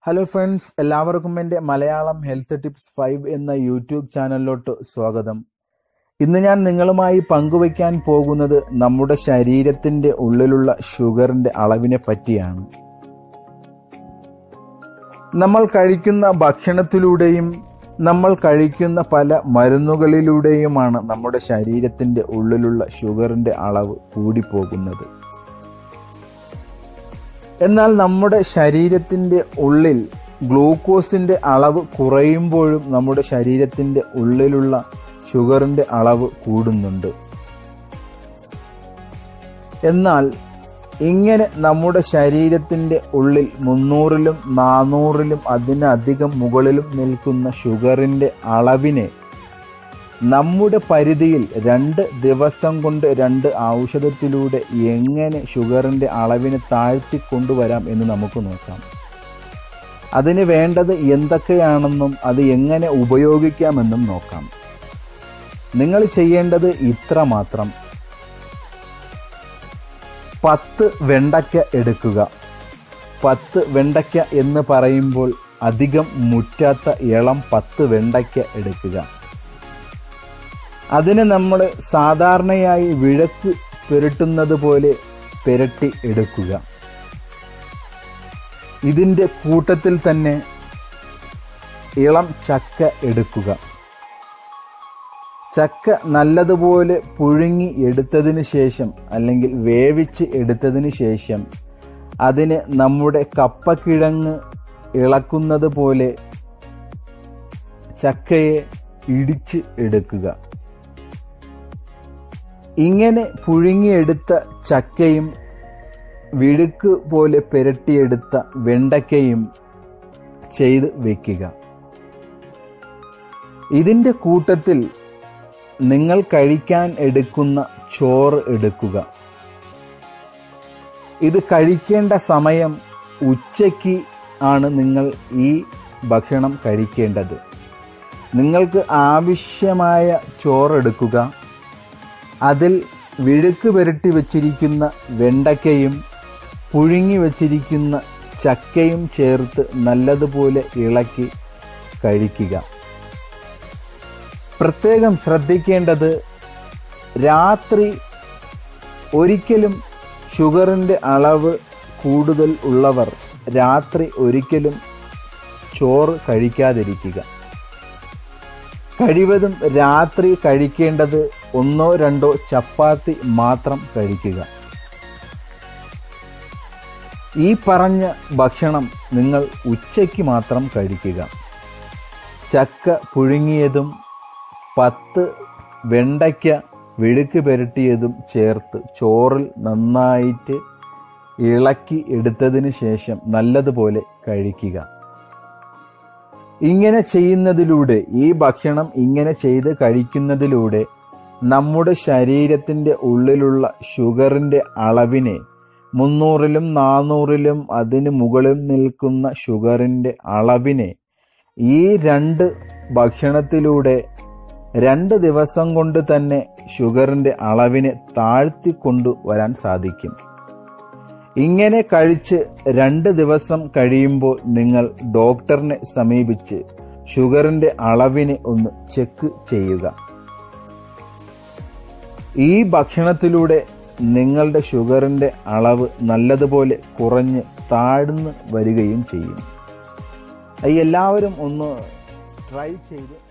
hello friends എല്ലാവർക്കും എൻ്റെ Malayalam health tips five എന്ന യൂട്യൂബ് ചാനലിലോട്ട് സ്വാഗതം ഇന്ന് ഞാൻ നിങ്ങളുമായി പങ്കുവയ്ക്കാൻ പോകുന്നത് നമ്മുടെ ശരീരത്തിൻ്റെ ഉള്ളിലുള്ള ഷുഗറിൻ്റെ അളവിനെ പറ്റിയാണ് നമ്മൾ കഴിക്കുന്ന ഭക്ഷണത്തിലൂടെയും നമ്മൾ കഴിക്കുന്ന പല മരുന്നുകളിലൂടെയുമാണ് നമ്മുടെ ശരീരത്തിൻ്റെ ഉള്ളിലുള്ള ഷുഗറിൻ്റെ അളവ് കൂടിപ്പോകുന്നത് എന്നാൽ നമ്മുടെ ശരീരത്തിൻ്റെ ഉള്ളിൽ ഗ്ലൂക്കോസിൻ്റെ അളവ് കുറയുമ്പോഴും നമ്മുടെ ശരീരത്തിൻ്റെ ഉള്ളിലുള്ള ഷുഗറിൻ്റെ അളവ് കൂടുന്നുണ്ട് എന്നാൽ ഇങ്ങനെ നമ്മുടെ ശരീരത്തിൻ്റെ ഉള്ളിൽ മുന്നൂറിലും നാനൂറിലും അതിനധികം മുകളിലും നിൽക്കുന്ന ഷുഗറിൻ്റെ അളവിനെ നമ്മുടെ പരിധിയിൽ രണ്ട് ദിവസം കൊണ്ട് രണ്ട് ഔഷധത്തിലൂടെ എങ്ങനെ ഷുഗറിൻ്റെ അളവിനെ താഴ്ത്തി കൊണ്ടുവരാം എന്ന് നമുക്ക് നോക്കാം അതിന് വേണ്ടത് എന്തൊക്കെയാണെന്നും അത് എങ്ങനെ ഉപയോഗിക്കാമെന്നും നോക്കാം നിങ്ങൾ ചെയ്യേണ്ടത് ഇത്ര മാത്രം പത്ത് വെണ്ടയ്ക്ക എടുക്കുക പത്ത് വെണ്ടയ്ക്ക എന്ന് പറയുമ്പോൾ അധികം മുറ്റാത്ത ഇളം പത്ത് വെണ്ടയ്ക്ക എടുക്കുക അതിനെ നമ്മൾ സാധാരണയായി വിഴക്ക് പുരട്ടുന്നത് പോലെ പുരട്ടി എടുക്കുക ഇതിൻ്റെ കൂട്ടത്തിൽ തന്നെ ഇളം ചക്ക എടുക്കുക ചക്ക നല്ലതുപോലെ പുഴുങ്ങി എടുത്തതിന് ശേഷം അല്ലെങ്കിൽ വേവിച്ച് എടുത്തതിന് ശേഷം അതിന് നമ്മുടെ കപ്പക്കിഴങ്ങ് ഇളക്കുന്നത് പോലെ ചക്കയെ ഇടിച്ച് എടുക്കുക ഇങ്ങനെ പുഴുങ്ങിയെടുത്ത ചക്കയും വിഴുക്ക് പോലെ പുരട്ടിയെടുത്ത വെണ്ടയ്ക്കയും ചെയ്ത് വെക്കുക ഇതിൻ്റെ കൂട്ടത്തിൽ നിങ്ങൾ കഴിക്കാൻ എടുക്കുന്ന ചോറ് എടുക്കുക ഇത് കഴിക്കേണ്ട സമയം ഉച്ചയ്ക്ക് ആണ് നിങ്ങൾ ഈ ഭക്ഷണം കഴിക്കേണ്ടത് നിങ്ങൾക്ക് ആവശ്യമായ ചോറെടുക്കുക അതിൽ വിഴുക്ക് പുരട്ടി വച്ചിരിക്കുന്ന വെണ്ടയ്ക്കയും പുഴുങ്ങി വച്ചിരിക്കുന്ന ചക്കയും ചേർത്ത് നല്ലതുപോലെ ഇളക്കി കഴിക്കുക പ്രത്യേകം ശ്രദ്ധിക്കേണ്ടത് രാത്രി ഒരിക്കലും ഷുഗറിൻ്റെ അളവ് കൂടുതൽ ഉള്ളവർ രാത്രി ഒരിക്കലും ചോറ് കഴിക്കാതിരിക്കുക കഴിവതും രാത്രി കഴിക്കേണ്ടത് ഒന്നോ രണ്ടോ ചപ്പാത്തി മാത്രം കഴിക്കുക ഈ പറഞ്ഞ ഭക്ഷണം നിങ്ങൾ ഉച്ചയ്ക്ക് മാത്രം കഴിക്കുക ചക്ക പുഴുങ്ങിയതും പത്ത് വെണ്ടയ്ക്ക വെഴുക്ക് പുരട്ടിയതും ചേർത്ത് ചോറിൽ നന്നായിട്ട് ഇളക്കി എടുത്തതിന് ശേഷം നല്ലതുപോലെ കഴിക്കുക ഇങ്ങനെ ചെയ്യുന്നതിലൂടെ ഈ ഭക്ഷണം ഇങ്ങനെ ചെയ്ത് കഴിക്കുന്നതിലൂടെ നമ്മുടെ ശരീരത്തിൻ്റെ ഉള്ളിലുള്ള ഷുഗറിൻ്റെ അളവിനെ മുന്നൂറിലും നാനൂറിലും അതിന് മുകളിൽ നിൽക്കുന്ന ഷുഗറിൻ്റെ അളവിനെ ഈ രണ്ട് ഭക്ഷണത്തിലൂടെ രണ്ട് ദിവസം കൊണ്ട് തന്നെ ഷുഗറിൻ്റെ അളവിനെ താഴ്ത്തി കൊണ്ടുവരാൻ സാധിക്കും ഇങ്ങനെ കഴിച്ച് രണ്ട് ദിവസം കഴിയുമ്പോൾ നിങ്ങൾ ഡോക്ടറിനെ സമീപിച്ച് ഷുഗറിൻ്റെ അളവിനെ ഒന്ന് ചെക്ക് ചെയ്യുക ഈ ഭക്ഷണത്തിലൂടെ നിങ്ങളുടെ ഷുഗറിൻ്റെ അളവ് നല്ലതുപോലെ കുറഞ്ഞ് താഴ്ന്നു വരികയും ചെയ്യും എല്ലാവരും ഒന്ന് ട്രൈ ചെയ്ത്